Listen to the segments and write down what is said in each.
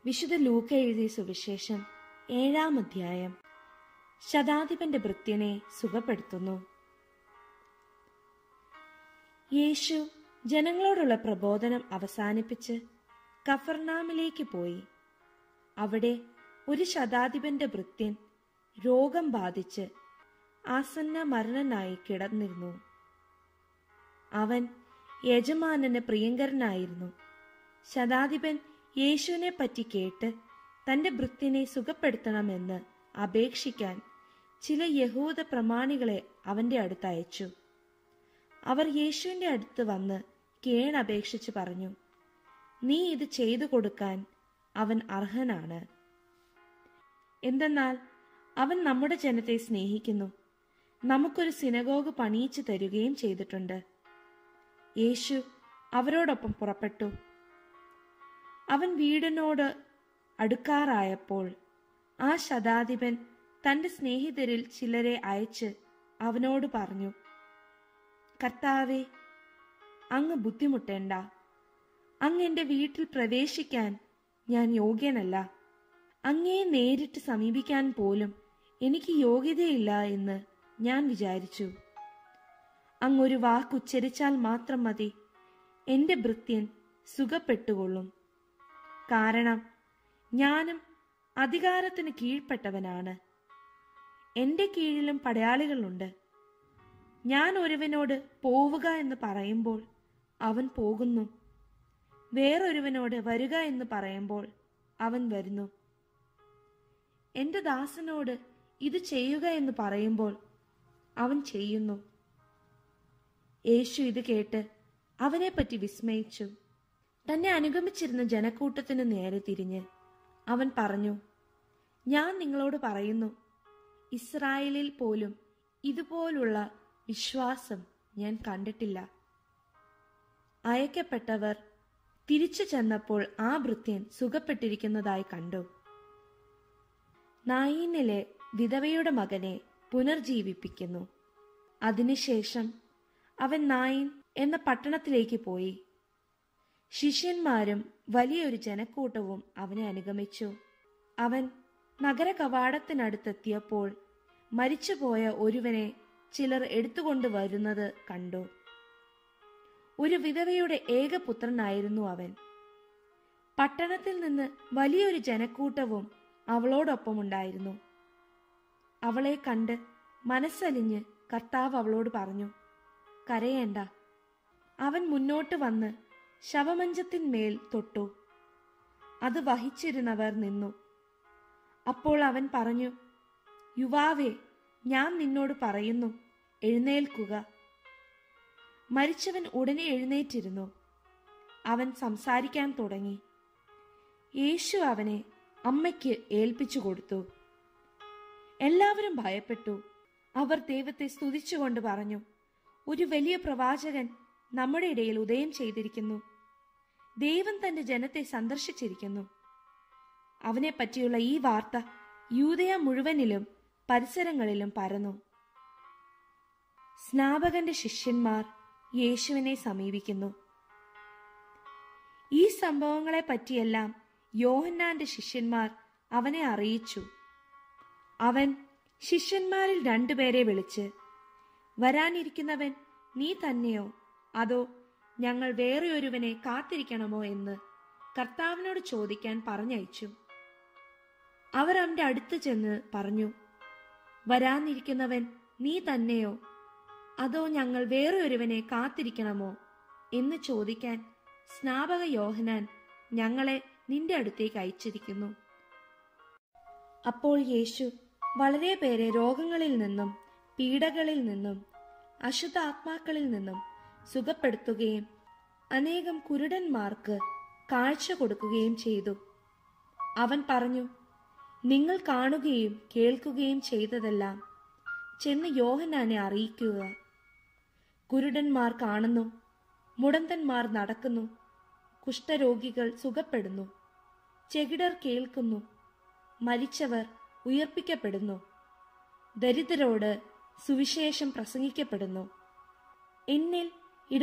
വിശുദ്ധ ലൂക്ക എഴുതിയ സുവിശേഷം ഏഴാം അധ്യായം ശതാധിപന്റെ ഭൃത്യനെ സുഖപ്പെടുത്തുന്നു യേശു ജനങ്ങളോടുള്ള പ്രബോധനം അവസാനിപ്പിച്ച് കഫർനാമിലേക്ക് പോയി അവിടെ ഒരു ശതാധിപന്റെ ഭൃത്യൻ രോഗം ബാധിച്ച് ആസന്ന മരണനായി കിടന്നിരുന്നു അവൻ യജമാനന് പ്രിയങ്കരനായിരുന്നു ശതാധിപൻ യേശുവിനെ പറ്റി കേട്ട് തന്റെ ഭൃത്യനെ സുഖപ്പെടുത്തണമെന്ന് അപേക്ഷിക്കാൻ ചില യഹൂദ പ്രമാണികളെ അവന്റെ അടുത്ത് അയച്ചു അവർ യേശുവിന്റെ അടുത്ത് വന്ന് കേണപേക്ഷിച്ച് പറഞ്ഞു നീ ഇത് ചെയ്തു കൊടുക്കാൻ അവൻ അർഹനാണ് എന്തെന്നാൽ അവൻ നമ്മുടെ ജനത്തെ സ്നേഹിക്കുന്നു നമുക്കൊരു സിനഗോഗ് പണിയിച്ചു തരുകയും ചെയ്തിട്ടുണ്ട് യേശു അവരോടൊപ്പം പുറപ്പെട്ടു അവൻ വീടിനോട് അടുക്കാറായപ്പോൾ ആ ശതാധിപൻ തന്റെ സ്നേഹിതരിൽ ചിലരെ അയച്ച് അവനോട് പറഞ്ഞു കർത്താവെ അങ്ങ് ബുദ്ധിമുട്ടേണ്ട അങ്ങ് എന്റെ വീട്ടിൽ പ്രവേശിക്കാൻ ഞാൻ യോഗ്യനല്ല അങ്ങേ നേരിട്ട് സമീപിക്കാൻ പോലും എനിക്ക് യോഗ്യതയില്ല എന്ന് ഞാൻ വിചാരിച്ചു അങ്ങൊരു വാക്കുച്ചരിച്ചാൽ മാത്രം മതി എന്റെ ഭൃത്യൻ സുഖപ്പെട്ടുകൊള്ളും കാരണം ഞാനും അധികാരത്തിന് കീഴ്പ്പെട്ടവനാണ് എന്റെ കീഴിലും പടയാളികളുണ്ട് ഞാൻ ഒരുവനോട് പോവുക എന്ന് പറയുമ്പോൾ അവൻ പോകുന്നു വേറൊരുവനോട് വരിക എന്ന് പറയുമ്പോൾ അവൻ വരുന്നു എന്റെ ദാസനോട് ഇത് ചെയ്യുക എന്ന് പറയുമ്പോൾ അവൻ ചെയ്യുന്നു യേശു ഇത് കേട്ട് അവനെപ്പറ്റി വിസ്മയിച്ചു തന്നെ അനുഗമിച്ചിരുന്ന ജനക്കൂട്ടത്തിനു നേരെ തിരിഞ്ഞ് അവൻ പറഞ്ഞു ഞാൻ നിങ്ങളോട് പറയുന്നു ഇസ്രായേലിൽ പോലും ഇതുപോലുള്ള വിശ്വാസം ഞാൻ കണ്ടിട്ടില്ല അയക്കപ്പെട്ടവർ തിരിച്ചു ചെന്നപ്പോൾ ആ ഭൃത്യൻ സുഖപ്പെട്ടിരിക്കുന്നതായി കണ്ടു നായിനിലെ വിധവയുടെ മകനെ പുനർജീവിപ്പിക്കുന്നു അതിനുശേഷം അവൻ നായിൻ എന്ന പട്ടണത്തിലേക്ക് പോയി ശിഷ്യന്മാരും വലിയൊരു ജനക്കൂട്ടവും അവനെ അനുഗമിച്ചു അവൻ നഗര കവാടത്തിനടുത്തെത്തിയപ്പോൾ മരിച്ചുപോയ ഒരുവനെ ചിലർ എടുത്തുകൊണ്ട് വരുന്നത് കണ്ടു ഒരു വിധവയുടെ ഏകപുത്രനായിരുന്നു അവൻ പട്ടണത്തിൽ നിന്ന് വലിയൊരു ജനക്കൂട്ടവും അവളോടൊപ്പമുണ്ടായിരുന്നു അവളെ കണ്ട് മനസ്സലിഞ്ഞ് കർത്താവ് അവളോട് പറഞ്ഞു കരയേണ്ട അവൻ മുന്നോട്ട് വന്ന് ശവമഞ്ചത്തിന്മേൽ തൊട്ടു അത് വഹിച്ചിരുന്നവർ നിന്നു അപ്പോൾ അവൻ പറഞ്ഞു യുവാവേ ഞാൻ നിന്നോട് പറയുന്നു എഴുന്നേൽക്കുക മരിച്ചവൻ ഉടനെ എഴുന്നേറ്റിരുന്നു അവൻ സംസാരിക്കാൻ തുടങ്ങി യേശു അവനെ അമ്മയ്ക്ക് ഏൽപ്പിച്ചു കൊടുത്തു എല്ലാവരും ഭയപ്പെട്ടു അവർ ദൈവത്തെ സ്തുതിച്ചുകൊണ്ട് പറഞ്ഞു ഒരു വലിയ പ്രവാചകൻ നമ്മുടെ ഇടയിൽ ഉദയം ചെയ്തിരിക്കുന്നു ദൈവം തന്റെ ജനത്തെ സന്ദർശിച്ചിരിക്കുന്നു അവനെ പറ്റിയുള്ള ഈ വാർത്ത യൂതയ മുഴുവനിലും പരിസരങ്ങളിലും പരന്നു സ്നാപകന്റെ ശിഷ്യന്മാർ യേശുവിനെ സമീപിക്കുന്നു ഈ സംഭവങ്ങളെ പറ്റിയെല്ലാം യോഹന്നാന്റെ ശിഷ്യന്മാർ അവനെ അറിയിച്ചു അവൻ ശിഷ്യന്മാരിൽ രണ്ടുപേരെ വിളിച്ച് വരാനിരിക്കുന്നവൻ നീ തന്നെയോ അതോ ഞങ്ങൾ വേറെ ഒരുവനെ കാത്തിരിക്കണമോ എന്ന് കർത്താവിനോട് ചോദിക്കാൻ പറഞ്ഞയച്ചു അവർ അവന്റെ അടുത്ത് ചെന്ന് പറഞ്ഞു വരാനിരിക്കുന്നവൻ നീ തന്നെയോ അതോ ഞങ്ങൾ വേറെ ഒരുവനെ കാത്തിരിക്കണമോ എന്ന് ചോദിക്കാൻ സ്നാപക യോഹനാൻ ഞങ്ങളെ നിന്റെ അടുത്തേക്ക് അയച്ചിരിക്കുന്നു അപ്പോൾ യേശു വളരെ പേരെ രോഗങ്ങളിൽ നിന്നും പീഡകളിൽ നിന്നും അശുദ്ധ ആത്മാക്കളിൽ നിന്നും സുഖപ്പെടുത്തുകയും അനേകം കുരുടന്മാർക്ക് കാഴ്ച കൊടുക്കുകയും ചെയ്തു അവൻ പറഞ്ഞു നിങ്ങൾ കാണുകയും കേൾക്കുകയും ചെയ്തതെല്ലാം ചെന്ന് യോഹനാനെ അറിയിക്കുക കുരുടന്മാർ കാണുന്നു മുടന്തന്മാർ നടക്കുന്നു കുഷ്ഠരോഗികൾ സുഖപ്പെടുന്നു ചെകിടർ കേൾക്കുന്നു മരിച്ചവർ ഉയർപ്പിക്കപ്പെടുന്നു ദരിദ്രരോട് സുവിശേഷം പ്രസംഗിക്കപ്പെടുന്നു എന്നിൽ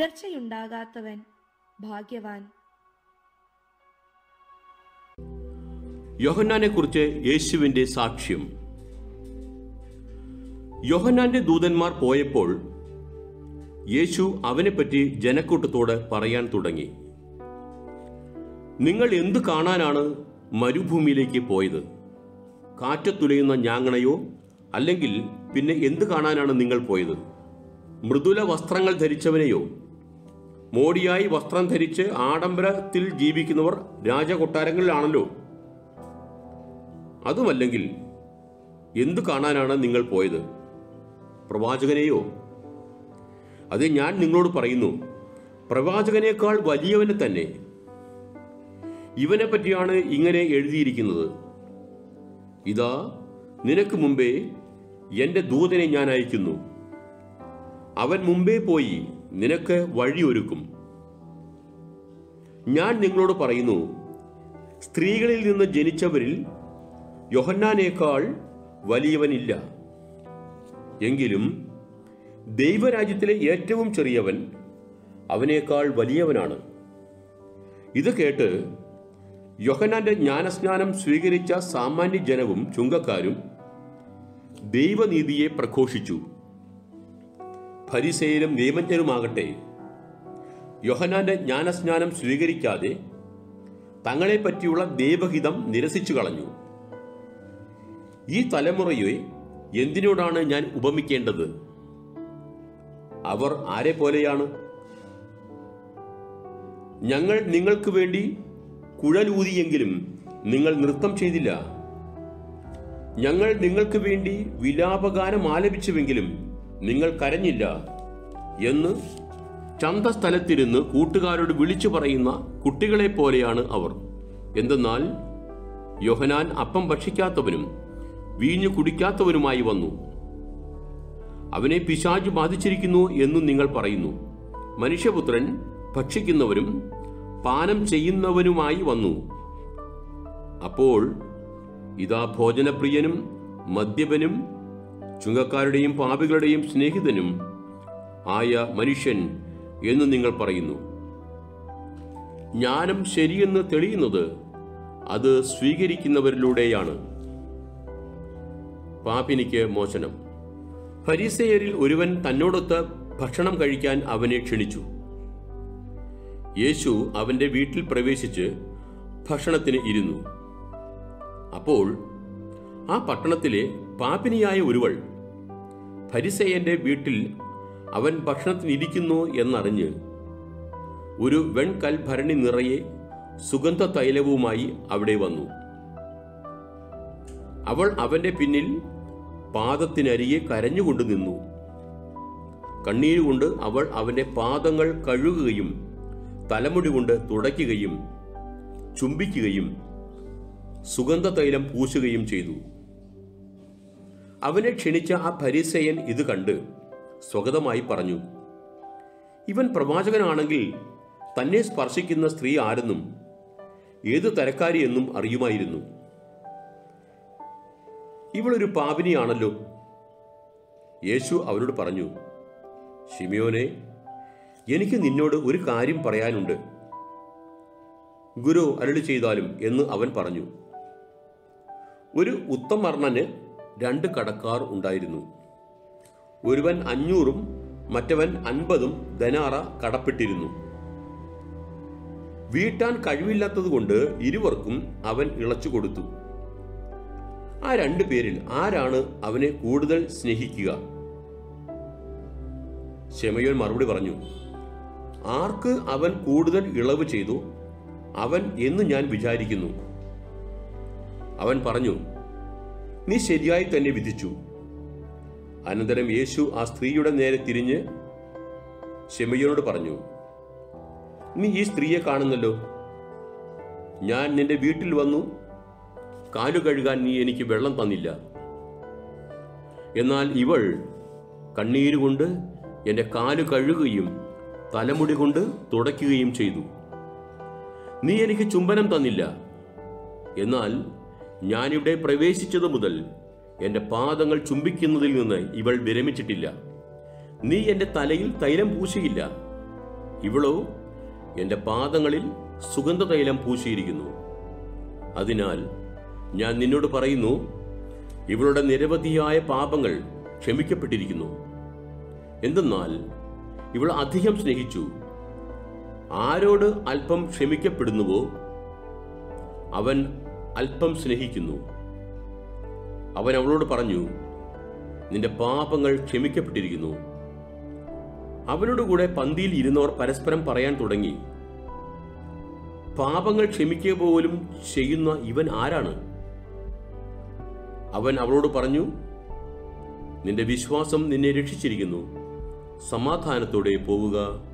ഇടർച്ചയുണ്ടാകാത്തവൻ ഭാഗ്യവാൻ യോഹന്നാനെക്കുറിച്ച് യേശുവിന്റെ സാക്ഷ്യം യോഹന്നാന്റെ ദൂതന്മാർ പോയപ്പോൾ യേശു അവനെപ്പറ്റി ജനക്കൂട്ടത്തോട് പറയാൻ തുടങ്ങി നിങ്ങൾ എന്തു കാണാനാണ് മരുഭൂമിയിലേക്ക് പോയത് കാറ്റത്തുലയുന്ന ഞാങ്ങണയോ അല്ലെങ്കിൽ പിന്നെ എന്തു കാണാനാണ് നിങ്ങൾ പോയത് മൃദുല വസ്ത്രങ്ങൾ ധരിച്ചവനെയോ മോടിയായി വസ്ത്രം ധരിച്ച് ആഡംബരത്തിൽ ജീവിക്കുന്നവർ രാജകൊട്ടാരങ്ങളിലാണല്ലോ അതുമല്ലെങ്കിൽ എന്തു കാണാനാണ് നിങ്ങൾ പോയത് പ്രവാചകനെയോ അത് ഞാൻ നിങ്ങളോട് പറയുന്നു പ്രവാചകനേക്കാൾ വലിയവനെ തന്നെ ഇവനെ പറ്റിയാണ് ഇങ്ങനെ എഴുതിയിരിക്കുന്നത് ഇതാ നിനക്ക് മുമ്പേ എന്റെ ദൂതനെ ഞാൻ അയക്കുന്നു അവൻ മുമ്പേ പോയി നിനക്ക് വഴിയൊരുക്കും ഞാൻ നിങ്ങളോട് പറയുന്നു സ്ത്രീകളിൽ നിന്ന് ജനിച്ചവരിൽ യോഹന്നാനേക്കാൾ വലിയവനില്ല എങ്കിലും ദൈവരാജ്യത്തിലെ ഏറ്റവും ചെറിയവൻ അവനേക്കാൾ വലിയവനാണ് ഇത് കേട്ട് യോഹന്നാന്റെ ജ്ഞാനസ്നാനം സ്വീകരിച്ച സാമാന്യ ജനവും ചുങ്കക്കാരും ദൈവനീതിയെ പ്രഘോഷിച്ചു ഫരിസേരും നിയമജ്ഞരുമാകട്ടെ യോഹന്നാന്റെ ജ്ഞാനസ്നാനം സ്വീകരിക്കാതെ തങ്ങളെ പറ്റിയുള്ള ദൈവഹിതം നിരസിച്ചു കളഞ്ഞു ഈ തലമുറയെ എന്തിനോടാണ് ഞാൻ ഉപമിക്കേണ്ടത് അവർ ആരെ പോലെയാണ് ഞങ്ങൾ നിങ്ങൾക്ക് വേണ്ടി കുഴലൂതിയെങ്കിലും നിങ്ങൾ നൃത്തം ചെയ്തില്ല ഞങ്ങൾ നിങ്ങൾക്ക് വേണ്ടി വിലാപഗാനം ആലപിച്ചുവെങ്കിലും നിങ്ങൾ കരഞ്ഞില്ല എന്ന് ചന്തസ്ഥലത്തിരുന്ന് കൂട്ടുകാരോട് വിളിച്ചു പറയുന്ന കുട്ടികളെ പോലെയാണ് അവർ എന്തെന്നാൽ യോഹനാൻ അപ്പം ഭക്ഷിക്കാത്തവനും വീഞ്ഞു കുടിക്കാത്തവനുമായി വന്നു അവനെ പിശാജ് ബാധിച്ചിരിക്കുന്നു എന്നും നിങ്ങൾ പറയുന്നു മനുഷ്യപുത്രൻ ഭക്ഷിക്കുന്നവരും പാനം ചെയ്യുന്നവനുമായി വന്നു അപ്പോൾ ഇതാ ഭോജനപ്രിയനും മദ്യപനും ചുങ്കക്കാരുടെയും പാപികളുടെയും സ്നേഹിതനും ആയ മനുഷ്യൻ എന്ന് നിങ്ങൾ പറയുന്നു ജ്ഞാനം ശരിയെന്ന് തെളിയുന്നത് അത് സ്വീകരിക്കുന്നവരിലൂടെയാണ് പാപിനിക്ക് മോചനം ഫരീസേയരിൽ ഒരുവൻ തന്നോടൊത്ത് ഭക്ഷണം കഴിക്കാൻ അവനെ ക്ഷണിച്ചു യേശു അവന്റെ വീട്ടിൽ പ്രവേശിച്ച് ഭക്ഷണത്തിന് ഇരുന്നു അപ്പോൾ ആ പട്ടണത്തിലെ പാപിനിയായ ഒരുവൾ ഫരിസേയന്റെ വീട്ടിൽ അവൻ ഭക്ഷണത്തിന് ഇരിക്കുന്നു എന്നറിഞ്ഞ് ഒരു വെൺകൽ ഭരണി നിറയെ സുഗന്ധ തൈലവുമായി അവിടെ വന്നു അവൾ അവന്റെ പിന്നിൽ പാദത്തിനരികെ കരഞ്ഞുകൊണ്ട് നിന്നു കണ്ണീരുകൊണ്ട് അവൾ അവന്റെ പാദങ്ങൾ കഴുകുകയും തലമുടി കൊണ്ട് തുടയ്ക്കുകയും ചുംബിക്കുകയും സുഗന്ധ തൈലം പൂശുകയും ചെയ്തു അവനെ ക്ഷണിച്ച ആ പരിസയൻ ഇത് കണ്ട് സ്വഗതമായി പറഞ്ഞു ഇവൻ പ്രവാചകനാണെങ്കിൽ തന്നെ സ്പർശിക്കുന്ന സ്ത്രീ ആരെന്നും ഏത് തരക്കാരിയെന്നും അറിയുമായിരുന്നു ഇവളൊരു പാപിനിയാണല്ലോ യേശു അവരോട് പറഞ്ഞു ഷിമിയോനെ എനിക്ക് നിന്നോട് ഒരു കാര്യം പറയാനുണ്ട് ഗുരു അരുളി ചെയ്താലും എന്ന് അവൻ പറഞ്ഞു ഒരു ഉത്തമർണന് രണ്ട് കടക്കാർ ഉണ്ടായിരുന്നു ഒരുവൻ അഞ്ഞൂറും മറ്റവൻ അൻപതും ധനാറ കടപ്പെട്ടിരുന്നു വീട്ടാൻ കഴിവില്ലാത്തതുകൊണ്ട് ഇരുവർക്കും അവൻ ഇളച്ചു കൊടുത്തു ആ രണ്ടു പേരിൽ ആരാണ് അവനെ കൂടുതൽ സ്നേഹിക്കുക ശമയോൻ മറുപടി പറഞ്ഞു ആർക്ക് അവൻ കൂടുതൽ ഇളവ് ചെയ്തു അവൻ എന്ന് ഞാൻ വിചാരിക്കുന്നു അവൻ പറഞ്ഞു നീ ശരിയായി തന്നെ വിധിച്ചു അനന്തരം യേശു ആ സ്ത്രീയുടെ നേരെ തിരിഞ്ഞ് ശമയോനോട് പറഞ്ഞു നീ ഈ സ്ത്രീയെ കാണുന്നല്ലോ ഞാൻ നിന്റെ വീട്ടിൽ വന്നു കാലു കഴുകാൻ നീ എനിക്ക് വെള്ളം തന്നില്ല എന്നാൽ ഇവൾ കണ്ണീരുകൊണ്ട് എൻ്റെ കാലു കഴുകുകയും തലമുടി കൊണ്ട് തുടയ്ക്കുകയും ചെയ്തു നീ എനിക്ക് ചുംബനം തന്നില്ല എന്നാൽ ഞാനിവിടെ പ്രവേശിച്ചതു മുതൽ എൻ്റെ പാദങ്ങൾ ചുംബിക്കുന്നതിൽ നിന്ന് ഇവൾ വിരമിച്ചിട്ടില്ല നീ എൻ്റെ തലയിൽ തൈലം പൂശിയില്ല ഇവളോ എൻ്റെ പാദങ്ങളിൽ സുഗന്ധ തൈലം പൂശിയിരിക്കുന്നു അതിനാൽ ഞാൻ നിന്നോട് പറയുന്നു ഇവളുടെ നിരവധിയായ പാപങ്ങൾ ക്ഷമിക്കപ്പെട്ടിരിക്കുന്നു എന്തെന്നാൽ ഇവൾ അധികം സ്നേഹിച്ചു ആരോട് അല്പം ക്ഷമിക്കപ്പെടുന്നുവോ അവൻ അല്പം സ്നേഹിക്കുന്നു അവൻ അവളോട് പറഞ്ഞു നിന്റെ പാപങ്ങൾ ക്ഷമിക്കപ്പെട്ടിരിക്കുന്നു അവനോട് കൂടെ പന്തിയിൽ ഇരുന്നവർ പരസ്പരം പറയാൻ തുടങ്ങി പാപങ്ങൾ ക്ഷമിക്കുക പോലും ചെയ്യുന്ന ഇവൻ ആരാണ് അവൻ അവളോട് പറഞ്ഞു നിന്റെ വിശ്വാസം നിന്നെ രക്ഷിച്ചിരിക്കുന്നു സമാധാനത്തോടെ പോവുക